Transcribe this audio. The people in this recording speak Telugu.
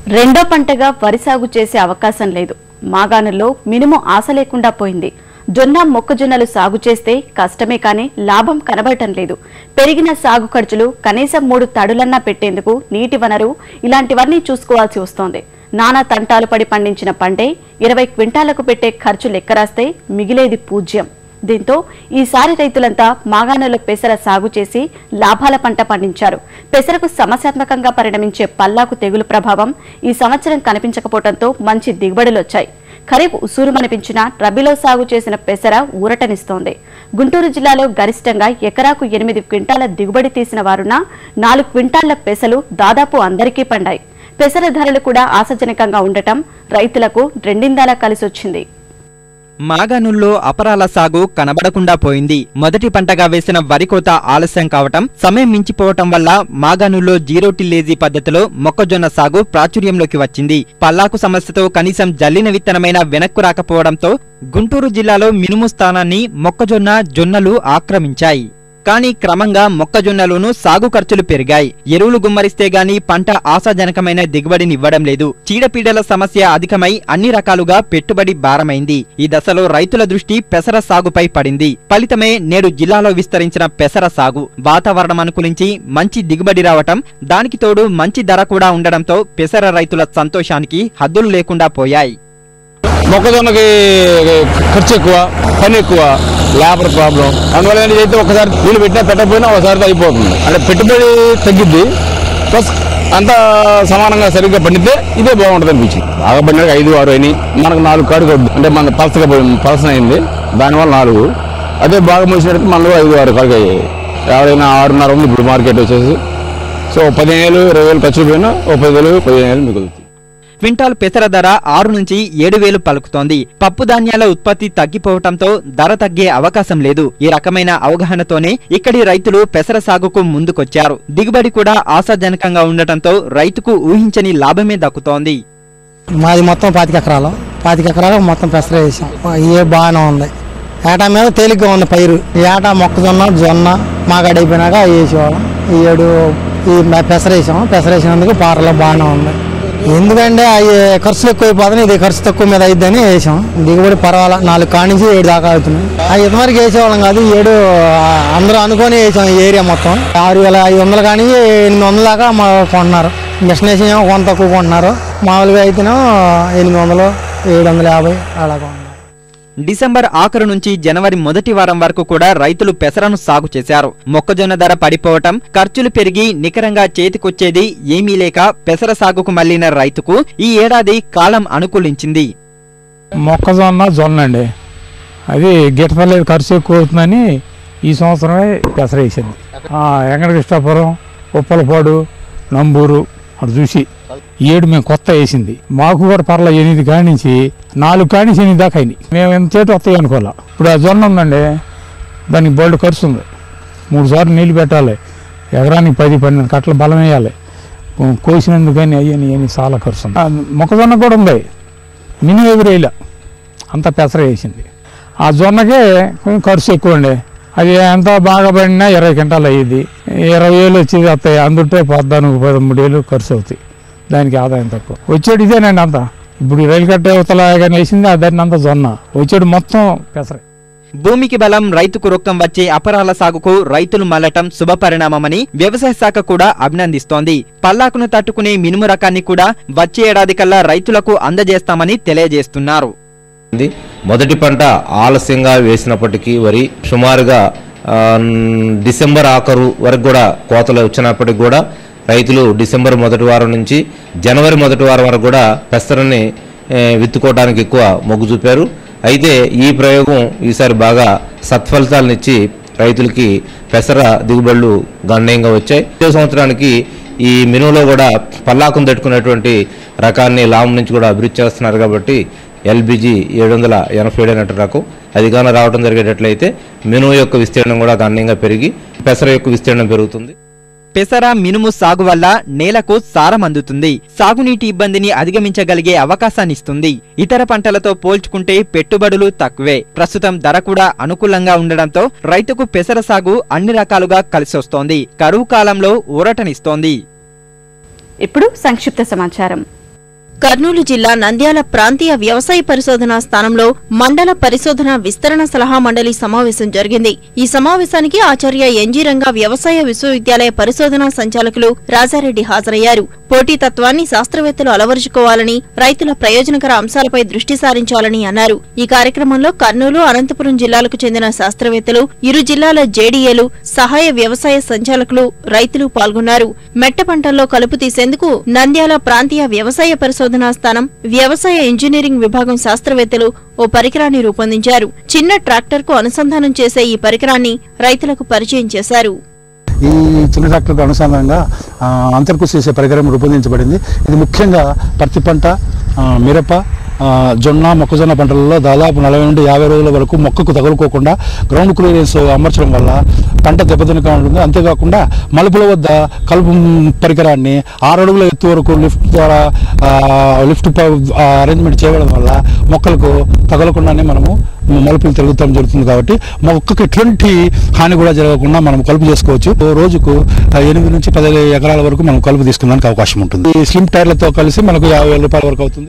రెండో పంటగా వరి సాగు చేసే అవకాశం లేదు మాగాణుల్లో మినుము ఆశ లేకుండా పోయింది జొన్న మొక్కజొన్నలు సాగు చేస్తే కష్టమే కానీ లాభం కనబడటం లేదు పెరిగిన సాగు ఖర్చులు కనీసం మూడు తడులన్నా పెట్టేందుకు నీటి వనరు ఇలాంటివన్నీ చూసుకోవాల్సి వస్తోంది నానా తంటాలు పడి పండించిన పంటే ఇరవై క్వింటాలకు పెట్టే ఖర్చు లెక్కరాస్తే మిగిలేది పూజ్యం దీంతో ఈసారి రైతులంతా మాగాణుల పెసర సాగు చేసి లాభాల పంట పండించారు పెసరకు సమస్యాత్మకంగా పరిణమించే పల్లాకు తెగులు ప్రభావం ఈ సంవత్సరం కనిపించకపోవడంతో మంచి దిగుబడులొచ్చాయి ఖరీఫ్ ఉసూరుమనిపించిన రబీలో సాగు చేసిన పెసర ఊరటనిస్తోంది గుంటూరు జిల్లాలో గరిష్టంగా ఎకరాకు ఎనిమిది క్వింటాల దిగుబడి తీసిన వారున్న నాలుగు క్వింటాళ్ల పెసలు దాదాపు అందరికీ పండాయి పెసర ధరలు కూడా ఆశాజనకంగా ఉండటం రైతులకు రెండిందాలా కలిసొచ్చింది మాగాణుల్లో అపరాల సాగు కనబడకుండా పోయింది మొదటి పంటగా వేసిన వరి కోత ఆలస్యం కావటం సమయం మించిపోవటం వల్ల మాగాణుల్లో జీరో టిల్లేజీ పద్ధతిలో మొక్కజొన్న సాగు ప్రాచుర్యంలోకి వచ్చింది పల్లాకు సమస్యతో కనీసం జల్లిన విత్తనమైన వెనక్కు రాకపోవడంతో గుంటూరు జిల్లాలో మినుము స్థానాన్ని మొక్కజొన్న జొన్నలు ఆక్రమించాయి కానీ క్రమంగా మొక్కజొన్నలోనూ సాగు ఖర్చులు పెరిగాయి ఎరువులు గుమ్మరిస్తే గాని పంట ఆశాజనకమైన దిగుబడినివ్వడం లేదు చీడపీడల సమస్య అధికమై అన్ని రకాలుగా పెట్టుబడి భారమైంది ఈ దశలో రైతుల దృష్టి పెసర సాగుపై పడింది ఫలితమే నేడు జిల్లాలో విస్తరించిన పెసర సాగు వాతావరణం అనుకూలించి మంచి దిగుబడి రావటం దానికి తోడు మంచి ధర కూడా ఉండడంతో పెసర రైతుల సంతోషానికి హద్దులు లేకుండా పోయాయి మొక్కజొన్నకి ఖర్చు ఎక్కువ పని ఎక్కువ లేబర్ ప్రాబ్లం అందువల్ల ఏంటి అయితే ఒకసారి నీళ్ళు పెట్టినా పెట్టకపోయినా ఒకసారి అయిపోతుంది అంటే పెట్టుబడి తగ్గిద్ది ప్లస్ అంతా సమానంగా సరిగ్గా పండితే ఇదే బాగుంటుంది అనిపించింది బాగా పండినాక ఐదు ఆరు అయినాయి మనకు నాలుగు కాడు కొద్ది అంటే మన పలసగా పలసన అయింది దానివల్ల నాలుగు అదే బాగా మోసినట్టు మనలో ఐదు ఆరు కాడుగా అయ్యాయి ఎవరైనా ఆరున్నర ఉంది ఇప్పుడు మార్కెట్ వచ్చేసి సో పదిహేను వేలు ఇరవై వేలు ఖర్చు పోయినా ఓ పదివేలు పదిహేను వేలు మిగులుతుంది క్వింటాల్ పెసర ధర ఆరు నుంచి ఏడు వేలు పలుకుతోంది పప్పు ధాన్యాల ఉత్పత్తి తగ్గిపోవటంతో ధర తగ్గే అవకాశం లేదు ఈ రకమైన అవగాహనతోనే ఇక్కడి రైతులు పెసర సాగుకు ముందుకొచ్చారు దిగుబడి కూడా ఆశాజనకంగా ఉండటంతో రైతుకు ఊహించని లాభమే దక్కుతోంది మాది మొత్తం పాతిక ఎకరాలు పాతిక ఎకరాలు మొత్తం పెసర వేసాం ఏ బాగానే ఉంది ఏటా మీద తేలిగ్గా ఉంది పైరు ఈ ఏటా మొక్కజొన్న జొన్న మాగాడి అయిపోయినాక అవి వేసేవాళ్ళం ఈ ఏడు ఈ మె- పెసర వేసాం పెసర వేసినందుకు పారలో బాగానే ఉంది ఎందుకంటే అవి ఖర్చులు ఎక్కువ అయిపోతున్నాయి ఇది ఖర్చు తక్కువ మీద అయిద్దని వేసాం దిగుబడి పర్వాలా నాలుగు కాడి నుంచి ఏడు దాకా అవుతున్నాయి ఆ ఇంతవరకు వేసేవాళ్ళం కాదు ఈ ఏడు ఆ, అందరూ అనుకొని వేసాం ఈ ఏరియా మొత్తం ఆరు వేల ఐదు వందల కానీ ఎనిమిది వందల దాకా మా కొంటున్నారు మిషన్ వేసిన కొంత తక్కువ కొంటున్నారు మామూలుగా అయితేనేమో ఎనిమిది వందలు ఏడు వందల యాభై అలా కొంటున్నారు డిసెంబర్ ఆఖరు నుంచి జనవరి మొదటి వారం వరకు కూడా రైతులు పెసరను సాగు చేశారు మొక్కజొన్న ధర పడిపోవటం ఖర్చులు పెరిగి నికరంగా చేతికొచ్చేది ఏమీ లేక పెసర సాగుకు మళ్లిన రైతుకు ఈ ఏడాది కాలం అనుకూలించింది మొక్కజొన్న జొన్న అండి అది గిట్టలేదు ఖర్చు ఎక్కువ అవుతుందని ఈ సంవత్సరమే పెసర వేసింది వెంకటకృష్ణాపురం ఉప్పలపాడు నంబూరు అటు చూసి ఏడు మేము కొత్త వేసింది మాకు కూడా పర్ల ఎనిమిది కాడి నుంచి నాలుగు కాడి నుంచి ఎనిమిది దాకా అయినాయి మేము ఎంత చేతి వస్తాయి అనుకోలే ఇప్పుడు ఆ జొన్న ఉందండి దానికి బోల్డ్ ఖర్చు ఉంది మూడు సార్లు నీళ్ళు పెట్టాలి ఎకరానికి పది పన్నెండు కట్టలు బలం వేయాలి కోసినందుకు కానీ అయ్యని అని చాలా ఖర్చు ఉంది ఆ, మొక్కజొన్న కూడా ఉంది మినీ ఎదురేలా అంత పెసర వేసింది ఆ జొన్నకే కొంచెం ఖర్చు ఎక్కువ అండి అది ఎంత బాగా పడినా ఇరవై క్వింటాలు అయ్యింది ఇరవై వేలు వచ్చేది వస్తాయి అందుంటే పద్నాలుగు పదమూడు వేలు ఖర్చు అవుతాయి దానికి ఆదాయం తక్కువ వచ్చేది ఇదేనండి అంతా ఇప్పుడు ఈ రైలు కట్టే అవతల కానీ వేసింది ఆ దాన్ని అంతా జొన్న వచ్చేది మొత్తం పెసరే భూమికి బలం రైతుకు రొక్కం వచ్చే అపరాల సాగుకు రైతులు మల్లటం శుభపరిణామమని వ్యవసాయ శాఖ కూడా అభినందిస్తోంది పల్లాకును తట్టుకునే మినుము రకాన్ని కూడా వచ్చే ఏడాది కల్లా రైతులకు అందజేస్తామని తెలియజేస్తున్నారు ఉంది. మొదటి పంట ఆలస్యంగా వేసినప్పటికీ వరి సుమారుగా ఆ, డిసెంబర్ ఆఖరు వరకు కూడా కోతలు వచ్చినప్పటికి కూడా రైతులు డిసెంబర్ మొదటి వారం నుంచి జనవరి మొదటి వారం వరకు కూడా పెసరని ఏ, విత్తుకోవడానికి ఎక్కువ మొగ్గు చూపారు అయితే ఈ ప్రయోగం ఈసారి బాగా సత్ఫలితాలనిచ్చి రైతులకి పెసర దిగుబడులు గణనీయంగా వచ్చాయి ఇదే సంవత్సరానికి ఈ మెనులో కూడా పల్లాకును తట్టుకునేటువంటి రకాన్ని లామ్ నుంచి కూడా అభివృద్ధి చేస్తున్నారు కాబట్టి ఎల్బిజి ఏడు వందల ఎనభై ఏడు అనేటువంటి రకం అది కానీ రావడం జరిగేటట్లయితే మెను యొక్క విస్తీర్ణం కూడా గణనీయంగా పెరిగి పెసర యొక్క విస్తీర్ణం పెరుగుతుంది పెసర మినుము సాగు వల్ల నేలకు సారం అందుతుంది సాగునీటి ఇబ్బందిని అధిగమించగలిగే అవకాశాన్నిస్తుంది ఇతర పంటలతో పోల్చుకుంటే పెట్టుబడులు తక్కువే ప్రస్తుతం ధర కూడా అనుకూలంగా ఉండడంతో రైతుకు పెసర సాగు అన్ని రకాలుగా కలిసొస్తోంది కరువు కాలంలో ఊరటనిస్తోంది ఇప్పుడు సంక్షిప్త సమాచారం కర్నూలు జిల్లా నంద్యాల ప్రాంతీయ వ్యవసాయ పరిశోధనా స్థానంలో మండల పరిశోధన విస్తరణ సలహా మండలి సమావేశం జరిగింది ఈ సమావేశానికి ఆచార్య ఎన్జీ రంగా వ్యవసాయ విశ్వవిద్యాలయ పరిశోధనా సంచాలకులు రాజారెడ్డి హాజరయ్యారు పోటీతత్వాన్ని శాస్త్రవేత్తలు అలవరుచుకోవాలని రైతుల ప్రయోజనకర అంశాలపై దృష్టి సారించాలని అన్నారు ఈ కార్యక్రమంలో కర్నూలు అనంతపురం జిల్లాలకు చెందిన శాస్త్రవేత్తలు ఇరు జిల్లాల జేడీఏలు సహాయ వ్యవసాయ సంచాలకులు రైతులు పాల్గొన్నారు మెట్ట పంటల్లో కలుపు తీసేందుకు నంద్యాల ప్రాంతీయ వ్యవసాయ పరిశోధనా స్థానం వ్యవసాయ ఇంజనీరింగ్ విభాగం శాస్త్రవేత్తలు ఓ పరికరాన్ని రూపొందించారు చిన్న ట్రాక్టర్ కు అనుసంధానం చేసే ఈ పరికరాన్ని రైతులకు పరిచయం చేశారు ఈ చిన్న ట్రాక్టర్కు అనుసంధానంగా ఆ, అంతర్కృషి చేసే పరికరం రూపొందించబడింది ఇది ముఖ్యంగా పత్తి పంట ఆ, మిరప ఆ, జొన్న మొక్కజొన్న పంటలలో దాదాపు నలభై నుండి యాభై రోజుల వరకు మొక్కకు తగులుకోకుండా గ్రౌండ్ క్లియరెన్స్ అమర్చడం వల్ల పంట దెబ్బతినక ఉంటుంది అంతేకాకుండా మలుపుల వద్ద కలుపు పరికరాన్ని ఆరు అడుగుల ఎత్తు వరకు లిఫ్ట్ ద్వారా ఆ, లిఫ్ట్ అరేంజ్మెంట్ చేయడం వల్ల మొక్కలకు తగలకుండానే మనము మలుపులు తిరుగుతాం జరుగుతుంది కాబట్టి మొక్కకు ఎటువంటి హాని కూడా జరగకుండా మనం కలుపు చేసుకోవచ్చు ఓ రోజుకు ఆ, ఎనిమిది నుంచి పది ఎకరాల వరకు మనం కలుపు తీసుకునేందుకు అవకాశం ఉంటుంది ఈ స్లిమ్ టైర్లతో కలిసి మనకు యాభై వేల రూపాయల వరకు అవుతుంది